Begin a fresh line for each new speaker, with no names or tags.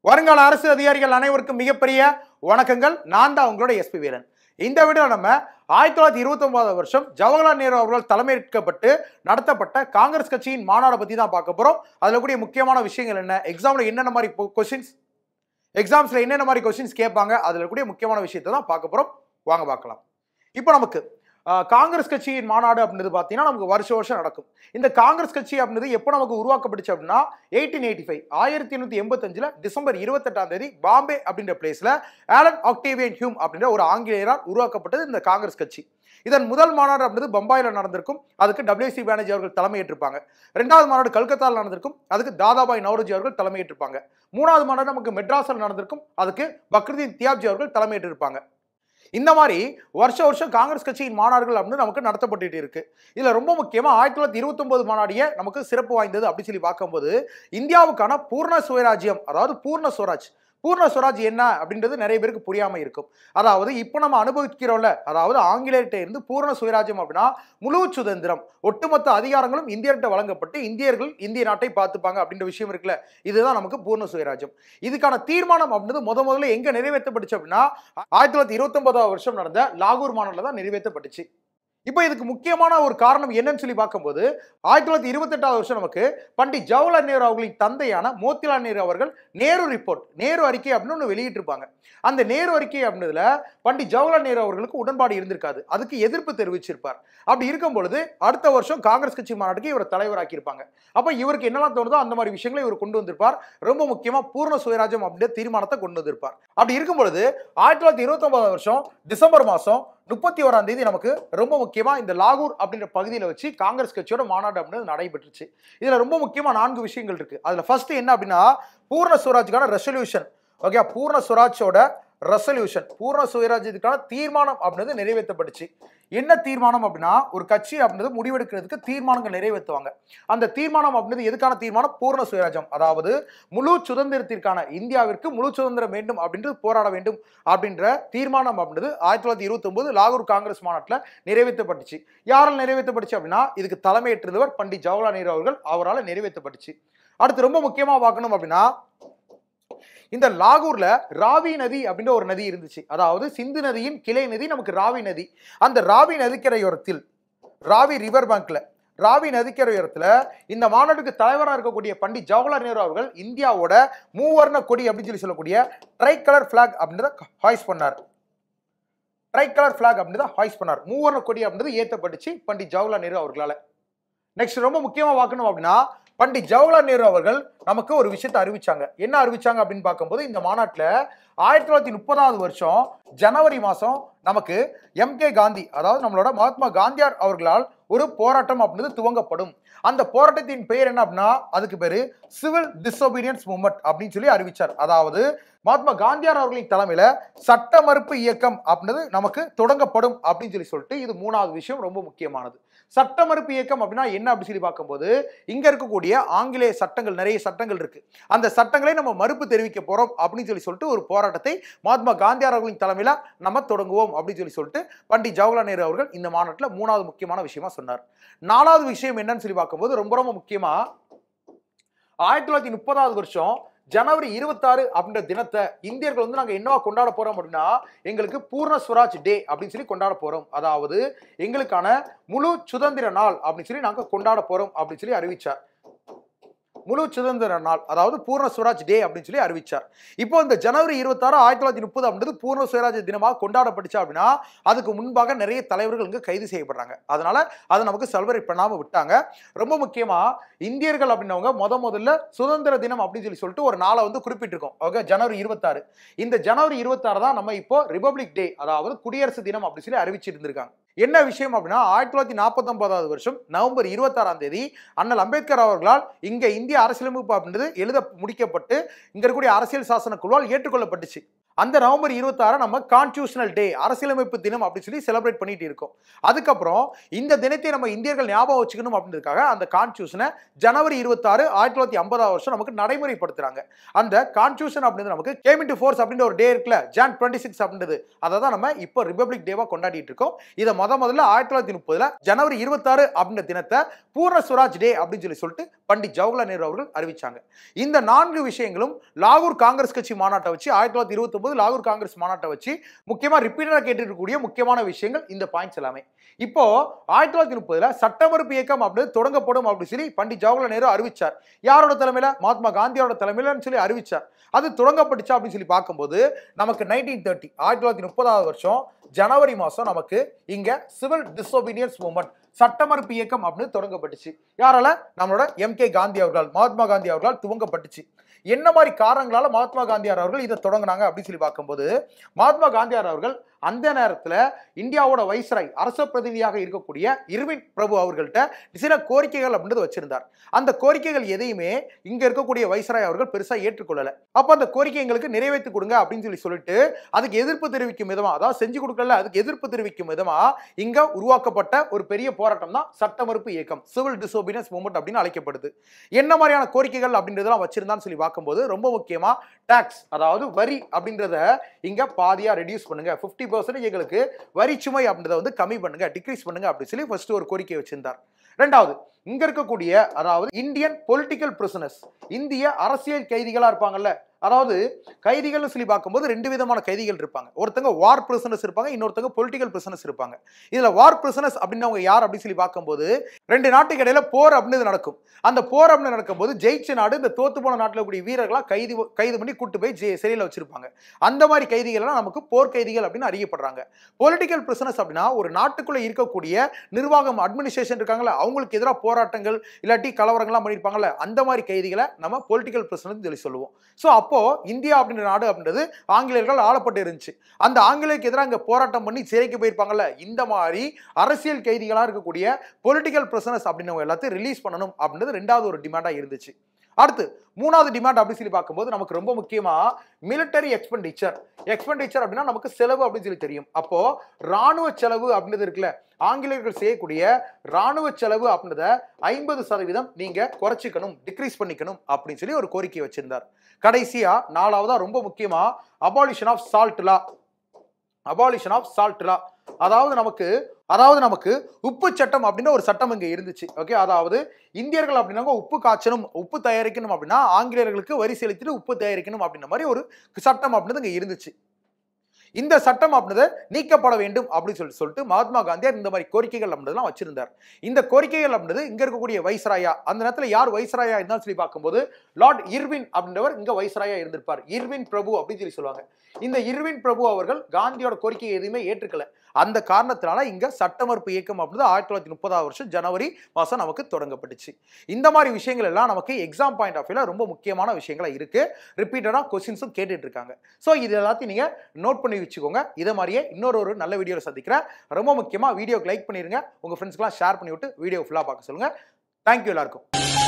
வருங்கால அரசு அதிகாரிகள் அனைவருக்கும் மிகப்பெரிய வணக்கங்கள் நான் தான் உங்களோட எஸ்பி வீரன் இந்த வீடியோ நம்ம ஆயிரத்தி தொள்ளாயிரத்தி இருபத்தி ஒன்பதாவது வருஷம் ஜவஹர்லால் நேரு அவர்கள் தலைமையேற்கப்பட்டு நடத்தப்பட்ட காங்கிரஸ் கட்சியின் மாநாடை பத்தி தான் பார்க்க போறோம் அதுல கூடிய முக்கியமான விஷயங்கள் என்ன எக்ஸாம்ல என்னென்ன மாதிரி கொஸ்டின்ஸ் எக்ஸாம்ஸ்ல என்னென்ன மாதிரி கொஸ்டின்ஸ் கேட்பாங்க அதுல கூடிய முக்கியமான விஷயத்தை தான் பார்க்க போறோம் வாங்க பார்க்கலாம் இப்போ நமக்கு ஆஹ், காங்கிரஸ் கட்சியின் மாநாடு அப்படின்றது பார்த்தீங்கன்னா நமக்கு வருஷம் வருஷம் நடக்கும் இந்த காங்கிரஸ் கட்சி அப்படின்றது எப்போ நமக்கு உருவாக்கப்பட்டுச்சு அப்படின்னா எயிட்டீன் எயிட்டி ஃபைவ் ஆயிரத்தி எண்ணூற்றி எண்பத்தஞ்சில் டிசம்பர் இருபத்தெட்டாம் தேதி பாம்பே அப்படின்ற பிளேஸில் ஆலன் ஆக்டேவியன் ஹியூம் அப்படின்ற ஒரு ஆங்கிலேயரால் உருவாக்கப்பட்டது இந்த காங்கிரஸ் கட்சி இதன் முதல் மாநாடு அப்படின்றது பம்பாயில் நடந்திருக்கும் அதுக்கு டபிள்யூசி பானர்ஜி அவர்கள் தலைமையேற்றிருப்பாங்க ரெண்டாவது மாநாடு கல்கத்தாவில் நடந்திருக்கும் அதுக்கு தாதாபாய் நவரோஜி அவர்கள் தலைமையேற்றிருப்பாங்க மூணாவது மாநாடு நமக்கு மெட்ராஸில் நடந்திருக்கும் அதுக்கு பக்ருதீன் தியாப்ஜி அவர்கள் தலைமையேற்றிருப்பாங்க இந்த மாதிரி வருஷ வருஷம் காங்கிரஸ் கட்சியின் மாநாடுகள் அப்படின்னு நமக்கு நடத்தப்பட்டுட்டு இருக்கு இதுல ரொம்ப முக்கியமா ஆயிரத்தி தொள்ளாயிரத்தி இருபத்தொன்பது மாநாடிய நமக்கு சிறப்பு வாய்ந்தது அப்படின்னு சொல்லி பார்க்கும்போது இந்தியாவுக்கான பூர்ண சுயராஜ்யம் அதாவது பூர்ண சுவராஜ் பூர்ண சுவராஜ் என்ன அப்படின்றது நிறைய பேருக்கு புரியாம இருக்கும் அதாவது இப்போ நம்ம அனுபவிக்கிறோம்ல அதாவது ஆங்கிலேயர்கிட்ட இருந்து பூர்ண சுயராஜ்யம் அப்படின்னா முழு சுதந்திரம் ஒட்டுமொத்த அதிகாரங்களும் இந்தியர்கிட்ட வழங்கப்பட்டு இந்தியர்கள் இந்திய நாட்டை பார்த்துப்பாங்க அப்படின்ற விஷயம் இருக்குல்ல இதுதான் நமக்கு பூர்ண சுயராஜ்யம் இதுக்கான தீர்மானம் அப்படின்றது முத முதல்ல எங்க நிறைவேற்றப்பட்டுச்சு அப்படின்னா ஆயிரத்தி தொள்ளாயிரத்தி இருபத்தொன்பதாவது வருஷம் நடந்த லாகூர் மாநாட்டில் தான் நிறைவேற்றப்பட்டுச்சு இப்போ இதுக்கு முக்கியமான ஒரு காரணம் என்னன்னு சொல்லி பார்க்கும்போது ஆயிரத்தி தொள்ளாயிரத்தி இருபத்தெட்டாவது வருஷம் நமக்கு பண்டிட் ஜவஹர்லால் நேரு அவர்களின் தந்தையான மோத்திலால் நேரு அவர்கள் நேரு ரிப்போர்ட் நேரு அறிக்கை அப்படின்னு ஒன்று வெளியிட்டிருப்பாங்க அந்த நேரு அறிக்கை அப்படின்றதுல பண்டிட் ஜவஹர்லால் நேரு அவர்களுக்கு உடன்பாடு இருந்திருக்காது அதுக்கு எதிர்ப்பு தெரிவிச்சிருப்பார் அப்படி இருக்கும் பொழுது அடுத்த வருஷம் காங்கிரஸ் கட்சி மாநாட்டுக்கு இவர் தலைவராக்கியிருப்பாங்க அப்போ இவருக்கு என்னெல்லாம் தோணுதோ அந்த மாதிரி விஷயங்களை இவர் கொண்டு வந்திருப்பார் ரொம்ப முக்கியமா பூர்ண சுயராஜ்யம் அப்படின்ற தீர்மானத்தை கொண்டு வந்திருப்பார் அப்படி இருக்கும் பொழுது ஆயிரத்தி தொள்ளாயிரத்தி இருபத்தி வருஷம் டிசம்பர் மாதம் முப்பத்தி ஓராம் தேதி நமக்கு ரொம்ப முக்கியமா இந்த லாகூர் அப்படின்ற பகுதியில் வச்சு காங்கிரஸ் கட்சியோட மாநாடு அப்படின்னு நடைபெற்றுச்சு இதுல ரொம்ப முக்கியமா நான்கு விஷயங்கள் இருக்கு அதுல ஃபர்ஸ்ட் என்ன அப்படின்னா பூர்ண சுவராஜுக்கான ரெசல்யூஷன் ஓகே பூர்ண சுவராஜோட ரெசல்யூஷன் பூர்ண சுயராஜ்யத்துக்கான தீர்மானம் அப்படின்றது நிறைவேற்றப்பட்டுச்சு என்ன தீர்மானம் அப்படின்னா ஒரு கட்சி அப்படின்றது முடிவெடுக்கிறதுக்கு தீர்மானங்கள் நிறைவேற்றுவாங்க அந்த தீர்மானம் அப்படின்றது எதுக்கான தீர்மானம் பூர்ண சுயராஜ்யம் அதாவது முழு சுதந்திரத்திற்கான இந்தியாவிற்கு முழு சுதந்திரம் வேண்டும் அப்படின்றது போராட வேண்டும் அப்படின்ற தீர்மானம் அப்படின்றது ஆயிரத்தி தொள்ளாயிரத்தி இருபத்தி லாகூர் காங்கிரஸ் மாநாட்டில் நிறைவேற்றப்பட்டுச்சு யாரால் நிறைவேற்றப்பட்டுச்சு அப்படின்னா இதுக்கு தலைமையேற்றிருந்தவர் பண்டிட் ஜவஹர்லால் நேரு அவர்கள் அவரால் நிறைவேற்றப்பட்டுச்சு அடுத்து ரொம்ப முக்கியமாக பார்க்கணும் அப்படின்னா இந்த லாகூர்ல ராவி நதி அப்படின்ற ஒரு நதி இருந்துச்சு அதாவது சிந்து நதியின் கிளை நதி நமக்கு ராவி நதி அந்த ராவி நதிக்கரையோரத்தில் ராவி ரிவர் பேங்க்ல ராவி நதிக்கரையோரத்துல இந்த மாநாட்டுக்கு தலைவராக இருக்கக்கூடிய பண்டிட் ஜவஹர்லால் நேரு அவர்கள் இந்தியாவோட மூவர்ண கொடி அப்படின்னு சொல்லி சொல்லக்கூடிய ட்ரை கலர் ஃபிளாக் அப்படின்றத ஹாய்ஸ் பண்ணார் ட்ரை கலர் ஃபிளாக் அப்படின்றத ஹாய்ஸ் பண்ணார் மூவர்ண கொடி அப்படின்றது ஏற்றப்பட்டுச்சு பண்டிட் ஜவஹர்லால் நேரு அவர்களால நெக்ஸ்ட் ரொம்ப முக்கியமா பார்க்கணும் அப்படின்னா பண்டிட் ஜவஹர்லால் நேரு அவர்கள் நமக்கு ஒரு விஷயத்தை அறிவிச்சாங்க என்ன அறிவிச்சாங்க அப்படின்னு பார்க்கும்போது இந்த மாநாட்டில் ஆயிரத்தி தொள்ளாயிரத்தி முப்பதாவது வருஷம் ஜனவரி மாதம் நமக்கு எம் கே காந்தி அதாவது நம்மளோட மகாத்மா காந்தியார் அவர்களால் ஒரு போராட்டம் அப்படின்றது துவங்கப்படும் அந்த போராட்டத்தின் பெயர் என்ன அப்படின்னா அதுக்கு பேரு சிவில் டிசோபீடியன்ஸ் மூவ்மெண்ட் அப்படின்னு சொல்லி அறிவிச்சார் அதாவது மகாத்மா காந்தியார் அவர்களின் தலைமையில சட்ட மறுப்பு இயக்கம் அப்படின்றது நமக்கு தொடங்கப்படும் அப்படின்னு சொல்லி சொல்லிட்டு இது மூணாவது விஷயம் ரொம்ப முக்கியமானது சட்ட மறுப்பு இயக்கம் அப்படின்னா என்ன அப்படின்னு சொல்லி பார்க்கும்போது இங்க இருக்கக்கூடிய ஆங்கிலேய சட்டங்கள் நிறைய சட்டங்கள் இருக்கு அந்த சட்டங்களை நம்ம மறுப்பு தெரிவிக்க போறோம் அப்படின்னு சொல்லி சொல்லிட்டு ஒரு போராட்டத்தை மகாத்மா காந்தியார் அவர்களின் தலைமையில நம்ம தொடங்குவோம் அப்படின்னு சொல்லி சொல்லிட்டு பண்டிட் ஜவஹர்லால் நேரு அவர்கள் இந்த மாநாட்டில் மூணாவது முக்கியமான விஷயமா சொன்னார் நாலாவது விஷயம் என்னன்னு சொல்லி பார்க்கும்போது ரொம்ப ரொம்ப முக்கியமா ஆயிரத்தி தொள்ளாயிரத்தி முப்பதாவது வருஷம் ஜனவரி இருபத்தாறு அப்படின்ற தினத்தை இந்தியர்கள் வந்து நாங்கள் என்னவா கொண்டாட போறோம் அப்படின்னா எங்களுக்கு பூர்ண ஸ்வராஜ் டே அப்படின்னு சொல்லி கொண்டாட போறோம் அதாவது எங்களுக்கான முழு சுதந்திர நாள் அப்படின்னு சொல்லி நாங்கள் கொண்டாட போறோம் அப்படின்னு சொல்லி அறிவிச்சார் முழு சுதந்திர நாள் அதாவது பூர்ண சுவராஜ் டே அப்படின்னு சொல்லி அறிவிச்சார் இப்போ இந்த ஜனவரி இருபத்தாறு ஆயிரத்தி தொள்ளாயிரத்தி முப்பது அப்படின்றது பூர்ண சுவராஜ் தினமாக கொண்டாடப்பட்டுச்சு அப்படின்னா அதுக்கு முன்பாக நிறைய தலைவர்கள் இங்கே கைது செய்யப்படுறாங்க அதனால அதை நமக்கு செலிப்ரேட் பண்ணாமல் விட்டாங்க ரொம்ப முக்கியமா இந்தியர்கள் அப்படின்னவங்க முத முதல்ல சுதந்திர தினம் அப்படின்னு சொல்லி சொல்லிட்டு ஒரு நாளை வந்து குறிப்பிட்டிருக்கோம் ஓகே ஜனவரி இருபத்தாறு இந்த ஜனவரி இருபத்தாறு தான் நம்ம இப்போ ரிபப்ளிக் டே அதாவது குடியரசு தினம் அப்படின்னு சொல்லி அறிவிச்சிட்டு இருந்திருக்காங்க என்ன விஷயம் அப்படின்னா ஆயிரத்தி தொள்ளாயிரத்தி நாற்பத்தொன்பதாவது வருஷம் நவம்பர் இருபத்தாறாம் தேதி அண்ணல் அம்பேத்கர் அவர்களால் இங்க இந்திய அரசியலமைப்பு அப்படின்றது எழுத முடிக்கப்பட்டு இங்க இருக்கக்கூடிய அரசியல் சாசன குழுவால் ஏற்றுக்கொள்ளப்பட்டுச்சு அந்த நவம்பர் இருபத்தாறு நம்ம கான்ஸ்டியூஷனல் டே அரசியலமைப்பு தினம் அப்படின்னு சொல்லி செலிப்ரேட் பண்ணிட்டு இருக்கோம் அதுக்கப்புறம் இந்த தினத்தை நம்ம இந்தியர்கள் ஞாபகம் வச்சுக்கணும் அப்படின்றதுக்காக அந்த கான்ஸ்டியூஷனை ஜனவரி இருபத்தாறு ஆயிரத்தி தொள்ளாயிரத்தி ஐம்பதாவது வருஷம் நமக்கு நடைமுறைப்படுத்துறாங்க அந்த கான்ஸ்டியூஷன் அப்படின்றது நமக்கு கேம் இன்டு ஃபோர்ஸ் அப்படின்ற ஒரு டே இருக்குல்ல ஜான் டுவெண்ட்டி சிக்ஸ் அப்படின்றது அதை தான் நம்ம இப்போ ரிபப்ளிக் டேவாக கொண்டாடிட்டு இருக்கோம் இதை முத முதல்ல ஆயிரத்தி தொள்ளாயிரத்தி முப்பதுல ஜனவரி இருபத்தாறு அப்படின்ற தினத்தை பூர்ண சுவராஜ் டே அப்படின்னு சொல்லி சொல்லிட்டு பண்டிட் ஜவஹர்லால் நேரு அவர்கள் அறிவிச்சாங்க இந்த நான்கு விஷயங்களும் லாகூர் காங்கிரஸ் கட்சி மாநாட்டை வச்சு ஆயிரத்தி தொள்ளாயிரத்தி இருபத்தி லாகூர் காங்கிரஸ் மாநாட்டை வச்சு முக்கியமா ரிப்பீட்டடா கேட்டிருக்கக்கூடிய முக்கியமான விஷயங்கள் இந்த பாயிண்ட்ஸ் எல்லாமே இப்போ ஆயிரத்தி தொள்ளாயிரத்தி முப்பதுல சட்டமறுப்பு இயக்கம் அப்படின்னு தொடங்கப்படும் அப்படின்னு சொல்லி பண்டிட் ஜவஹர்லால் நேரு அறிவிச்சார் யாரோட தலைமையில மகாத்மா காந்தியோட தலைமையிலன்னு சொல்லி அறிவிச்சார் அது தொடங்கப்பட்டுச்சா அப்படின்னு சொல்லி பார்க்கும்போது நமக்கு நைன்டீன் தேர்ட்டி ஆயிரத்தி தொள்ளாயிரத்தி முப்பதாவது வருஷம் ஜனவரி மாதம் நமக்கு இங்க சிவில் டிசோபீனியன்ஸ் மூவ்மெண்ட் சட்டமறுப்பு இயக்கம் அப்படின்னு தொடங்கப்பட்டுச்சு யாரால நம்மளோட எம் கே காந்தி அவர்களால் மகாத்மா காந்தி அவர்களால் துவங்கப்பட்டுச்சு என்ன மாதிரி காரணங்களால மகாத்மா காந்தியார் அவர்கள் இதை தொடங்கினாங்க அப்படின்னு சொல்லி பார்க்கும்போது மகாத்மா காந்தியார் அவர்கள் அந்த நேரத்தில் இந்தியாவோட வைஸ்ராய் அரச பிரதிநிதியாக இருக்கக்கூடிய இருவின் பிரபு அவர்கள்ட்ட சில கோரிக்கைகள் அப்படின்றது வச்சிருந்தார் அந்த கோரிக்கைகள் எதையுமே இங்க இருக்கக்கூடிய வைஸ்ராய் அவர்கள் பெருசா ஏற்றுக்கொள்ளல அப்ப அந்த கோரிக்கை எங்களுக்கு நிறைவேற்றி கொடுங்க அப்படின்னு சொல்லி சொல்லிட்டு அதுக்கு எதிர்ப்பு தெரிவிக்கும் விதமா அதாவது செஞ்சு கொடுக்கல அதுக்கு எதிர்ப்பு தெரிவிக்கும் விதமா இங்க உருவாக்கப்பட்ட ஒரு பெரிய போராட்டம் தான் சட்ட மறுப்பு இயக்கம் சிவில் டிசோபினியன்ஸ் மூவ்மெண்ட் அப்படின்னு அழைக்கப்படுது என்ன மாதிரியான கோரிக்கைகள் அப்படின்றதெல்லாம் வச்சிருந்தான்னு சொல்லி பார்க்கும்போது ரொம்ப முக்கியமா டாக்ஸ் அதாவது வரி அப்படின்றத இங்க பாதியா ரெடியூஸ் பண்ணுங்க ஃபிஃப்டி பர்சன்டேஜ் எங்களுக்கு வரி சுமை அப்படின்றத வந்து கம்மி பண்ணுங்க டிக்ரீஸ் பண்ணுங்க அப்படின்னு சொல்லி ஃபர்ஸ்ட் ஒரு கோரிக்கை வச்சிருந்தார் ரெண்டாவது இங்க இருக்கக்கூடிய அதாவது இந்தியன் பொலிட்டிக்கல் பிரிசனர்ஸ் இந்திய அரசியல் கைதிகளா இருப்பாங்கல்ல அதாவது கைதிகள்னு சொல்லி பார்க்கும்போது ரெண்டு விதமான கைதிகள் இருப்பாங்க ஒருத்தங்க வார் பிரிசனர்ஸ் இருப்பாங்க இன்னொருத்தங்க பொலிட்டிக்கல் பிரிசனர்ஸ் இருப்பாங்க இதுல வார் பிரிசனர்ஸ் அப்படின்னவங்க யார் அப்படின்னு சொல்லி பார்க்கும்போது ரெண்டு நாட்டுக்கு இடையில போர் அப்படின்னு நடக்கும் அந்த போர் அப்படின்னு நடக்கும்போது ஜெயிச்ச நாடு இந்த தோத்து போன நாட்டில் கூடிய வீரர்களா கைது கைது பண்ணி கூட்டு போய் ஜெ- சிறையில வச்சிருப்பாங்க அந்த மாதிரி கைதிகள்லாம் நமக்கு போர் கைதிகள் அப்படின்னு அறியப்படுறாங்க பொலிட்டிக்கல் பிரிசனர்ஸ் அப்படின்னா ஒரு நாட்டுக்குள்ள இருக்கக்கூடிய நிர்வாகம் அட்மினிஸ்ட்ரேஷன் இருக்காங்கல்ல அவங்களுக்கு எதிராக போராட்டங்கள் இல்லாட்டி கலவரங்கள்லாம் பண்ணியிருப்பாங்கல்ல அந்த மாதிரி கைதிகளை நம்ம பொலிட்டிக்கல் பிரிசனர்ஸ் சொல்லி சொல்லுவோம் ஸோ அப்போ இந்தியா அப்படின்ற நாடு அப்படின்றது ஆங்கிலேயர்கள் ஆளப்பட்டு இருந்துச்சு அந்த ஆங்கிலேயருக்கு எதிராக அங்கே போராட்டம் பண்ணி சிறைக்கு போயிருப்பாங்கல்ல இந்த மாதிரி அரசியல் கைதிகளாக இருக்கக்கூடிய பொலிட்டிக்கல் பிரிசனர்ஸ் அப்படின்னவங்க எல்லாத்தையும் ரிலீஸ் பண்ணணும் அப்படின்றது ரெண்டாவது ஒரு டிமாண்டாக இருந்துச்சு அடுத்து மூணாவது டிமாண்ட் அப்படி சொல்லி பார்க்கும்போது நமக்கு ரொம்ப முக்கியமா மிலிட்டரி எக்ஸ்பெண்டிச்சர் எக்ஸ்பெண்டிச்சர் அப்படின்னா நமக்கு செலவு அப்படின்னு சொல்லி தெரியும் அப்போ ராணுவ செலவு அப்படின்றது இருக்குல்ல ஆங்கிலேயர்கள் செய்யக்கூடிய ராணுவ செலவு அப்படின்றத ஐம்பது சதவீதம் நீங்க குறைச்சிக்கணும் டிக்ரீஸ் பண்ணிக்கணும் அப்படின்னு சொல்லி ஒரு கோரிக்கை வச்சிருந்தார் கடைசியா நாலாவதா ரொம்ப முக்கியமா abolition of salt law abolition of salt law அதாவது நமக்கு அதாவது நமக்கு உப்பு சட்டம் அப்படின்னு ஒரு சட்டம் இங்க இருந்துச்சு ஓகே அதாவது இந்தியர்கள் அப்படின்னாங்க உப்பு காய்ச்சணும் உப்பு தயாரிக்கணும் அப்படின்னா ஆங்கிலேயர்களுக்கு வரி செலுத்திட்டு உப்பு தயாரிக்கணும் அப்படின்ற மாதிரி ஒரு சட்டம் அப்படின்றது இங்க இருந்துச்சு இந்த சட்டம் அப்படின்றது நீக்கப்பட வேண்டும் அப்படின்னு சொல்லி சொல்லிட்டு மகாத்மா காந்தியார் இந்த மாதிரி கோரிக்கைகள் அப்படின்றதெல்லாம் வச்சிருந்தார் இந்த கோரிக்கைகள் அப்படின்றது இங்க இருக்கக்கூடிய வைஸ்ராயா அந்த நேரத்துல யார் வைஸ்ராயா இருந்தாலும் சொல்லி பார்க்கும்போது லார்ட் இர்வின் அப்படின்றவர் இங்க வைஸ்ராயா இருந்திருப்பார் இர்வின் பிரபு அப்படின்னு சொல்லி சொல்லுவாங்க இந்த இர்வின் பிரபு அவர்கள் காந்தியோட கோரிக்கையை எதுவுமே ஏற்றுக்கல அந்த காரணத்தினால இங்க சட்டமறுப்பு இயக்கம் அப்படின்றது ஆயிரத்தி தொள்ளாயிரத்தி முப்பதாவது வருஷம் ஜனவரி மாசம் நமக்கு தொடங்கப்பட்டுச்சு இந்த மாதிரி விஷயங்கள் எல்லாம் நமக்கு எக்ஸாம் பாயிண்ட் ஆஃப் வியூல ரொம்ப முக்கியமான விஷயங்களா இருக்கு ரிப்பீட்டடா கொஸ்டின்ஸும் கேட்டுட்டு இருக்காங்க ஸோ இது எல்லாத்தையும் நீங்க நோட் பண்ணி வச்சுக்கோங்க இதை மாதிரியே இன்னொரு ஒரு நல்ல வீடியோவில் சந்திக்கிறேன் ரொம்ப முக்கியமா வீடியோக்கு லைக் பண்ணிருங்க உங்க ஃப்ரெண்ட்ஸ்க்குலாம் ஷேர் பண்ணி விட்டு வீடியோ ஃபுல்லாக பார்க்க சொல்லுங்க தேங்க்யூ எல்லாருக்கும்